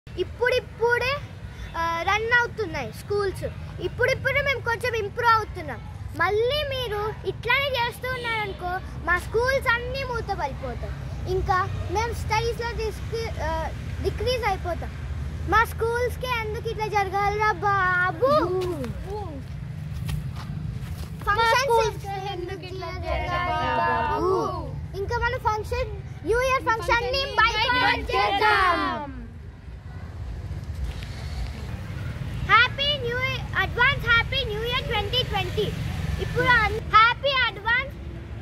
ఇప్పుడిప్పుడే రన్ అవుతున్నాయి స్కూల్స్ ఇప్పుడిప్పుడే మేము కొంచెం ఇంప్రూవ్ అవుతున్నాం మళ్ళీ మీరు ఇట్లానే చేస్తూ ఉన్నారనుకో మా స్కూల్స్ అన్నీ మూతపడిపోతాయి ఇంకా మేము స్టడీస్లో డిస్క్రీ డిక్రీజ్ అయిపోతాం మా స్కూల్స్కి ఎందుకు ఇట్లా జరగాలిరా బాబు ఫంక్షన్స్ ఎందుకు ఇట్లా జరగాలి బాబు ఇంకా మన ఫంక్షన్ న్యూ ఇయర్ ఫంక్షన్ ని బైకాట్ చేద్దాం happy new advance happy new year twenty twenty ఇప్పుడు happy advance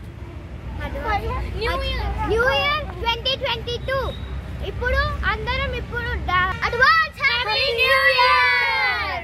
new year twenty twenty two ఇప్పుడు అందరం ఇప్పుడు అడ్వాన్స్ హ్యాపీ న్యూ ఇయర్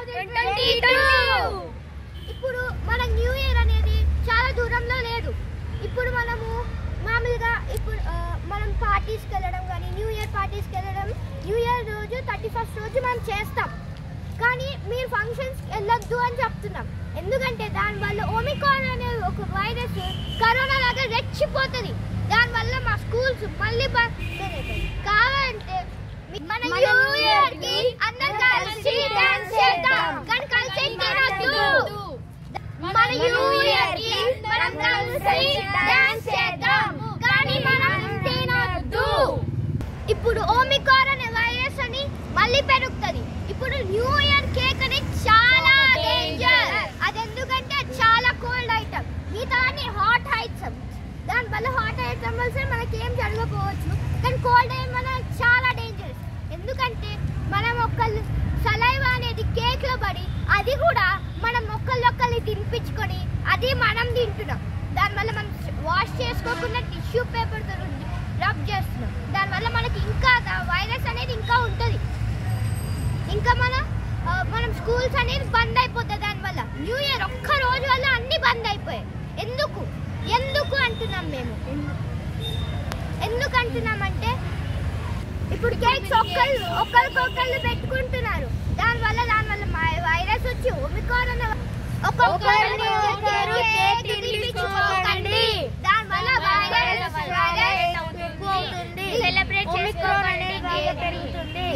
ఇప్పుడు మన న్యూ ఇయర్ అనేది చాలా దూరంలో లేదు ఇప్పుడు మనము మామూలుగా ఇప్పుడు ఆ, మనం పార్టీస్కి వెళ్ళడం కానీ న్యూ ఇయర్ పార్టీస్కి వెళ్ళడం న్యూ ఇయర్ రోజు థర్టీ ఫస్ట్ రోజు మనం చేస్తాం కానీ మీరు ఫంక్షన్స్కి వెళ్ళొద్దు అని చెప్తున్నాం ఎందుకంటే దానివల్ల ఓమికాన్ అనే ఒక వైరస్ కరోనా లాగా రెచ్చిపోతుంది దానివల్ల మా స్కూల్స్ మళ్ళీ బంద్ అయిపోతాయి. కావాలంటే మీ- మన న్యూ ఇయర్ కి అందరం కలిసి డాన్స్ చేద్దాం కానీ కలిసి తినొద్దు మన న్యూ ఇయర్ కి మనం కలిసి డాన్స్ చేద్దాం కానీ మనం తినొద్దు ఇప్పుడు ఓమికాన్ అనే వైరస్ అని మళ్ళీ పెరుగుతుంది ఇప్పుడు న్యూ ఇయర్ కేక్ అనేది చాలా డేంజర్ అది ఎందుకంటే అది చాలా కోల్డ్ ఐటమ్ మిగతా అన్ని హాట్ ఐటమ్స్ దానివల్ల హాట్ ఐటమ్ వల్ల మనకి ఏం జరగకపోవచ్చు కానీ కోల్డ్ ఏమైనా చాలా డేంజరస్ ఎందుకంటే మనం ఒకళ్ళు సలైవ అనేది కేక్ లో పడి అది కూడా మనం ఒకళ్ళొక్కళ్ళు తినిపించుకొని అది మనం తింటున్నాం దానివల్ల మనం వాష్ చేసుకోకుండా టిష్యూ పేపర్ తో రబ్ చేస్తున్నాం దానివల్ల మనకి ఇంకా వైరస్ అనేది ఇంకా ఉంటుంది ఇంకా మన ఆ, మనం స్కూల్స్ అనేది బంద్ అయిపోతాయి దానివల్ల న్యూ ఇయర్ ఒక్క రోజు వల్ల అన్ని బంద్ అయిపోయాయి ఎందుకు ఎందుకు అంటున్నాం మేము ఎందుకు అంటున్నామంటే ఇప్పుడు కేక్స్ ఒక్కళ్ళు ఒక్కరికొకళ్ళు పెట్టుకుంటున్నారు దానివల్ల దానివల్ల మా- వైరస్ వచ్చి ఒమికాన్ అనే ఒక్కొక్కరిని ఒక్కరు కేక్ తినిపించుకోకండి దానివల్ల వైరస్ వైరస్ ఎక్కువ అవుతుంది సెలబ్రేట్ చేసుకోకండి కేక్ పెరుగుతుంది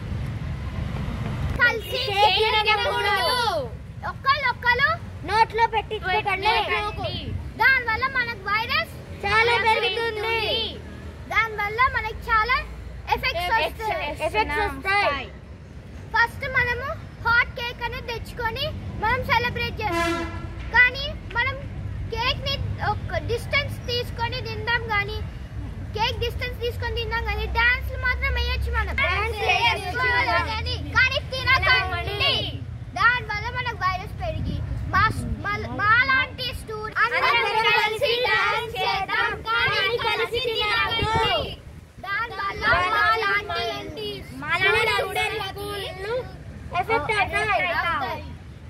కలిసి కేక్ తినకూడదు ఒక్కళ్ళు ఒక్కళ్ళు నోట్లో పెట్టించుకోకండి దానివల్ల మనకు వైరస్ చాలా పెరుగుతుంది దానివల్ల మనకి చాలా ఎఫెక్ట్స్ వస్తాయి ఎఫెక్ట్స్ వస్తాయి ఫస్ట్ మనము హాట్ కేక్ అనేది తెచ్చుకొని మనం సెలబ్రేట్ చేస్తాం కానీ మనం కేక్ ని ఒక డిస్టెన్స్ తీసుకొని తిందాం కానీ కేక్ డిస్టెన్స్ తీసుకొని తిందాం కానీ డాన్స్ మాత్రం వేయొచ్చు మనం కానీ కానీ తినకండి దాని వల్ల మనకు వైరస్ పెరిగి మా మా- మాలాంటి స్టూడెంట్ అందరం కలిసి డాన్స్ చేద్దాం కానీ కలిసి తినకండి దాని వల్ల మాలాంటి మాలాంటి ఎఫెక్ట్ అవుతాయి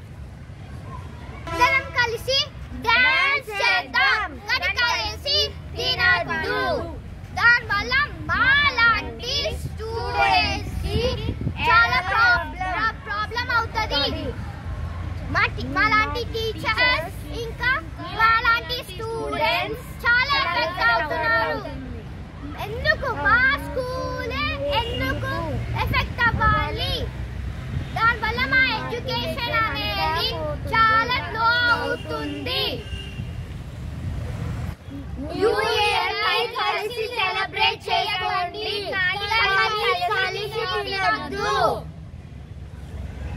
అందరం కలిసి డాన్స్ చేద్దాం కానీ కలిసి తినద్దు దానివల్ల మాలాంటి స్టూడెంట్స్ కి చాలా ప్రాబ్లం ప్రాబ్లం అవుతుంది మా టి- మాలాంటి టీచర్స్ ఇంకా మాలాంటి స్టూడెంట్స్ చాలా ఎఫెక్ట్ అవుతున్నారు ఎందుకు మా స్కూలే ఎందుకు ఎఫెక్ట్ అవ్వాలి దానివల్ల మా ఎడ్యుకేషన్ అనేది చాలా లో అవుతుంది న్యూ ఇయర్ కలిసి సెలబ్రేట్ చేసుకోండి కానీ కలిసి తినొద్దు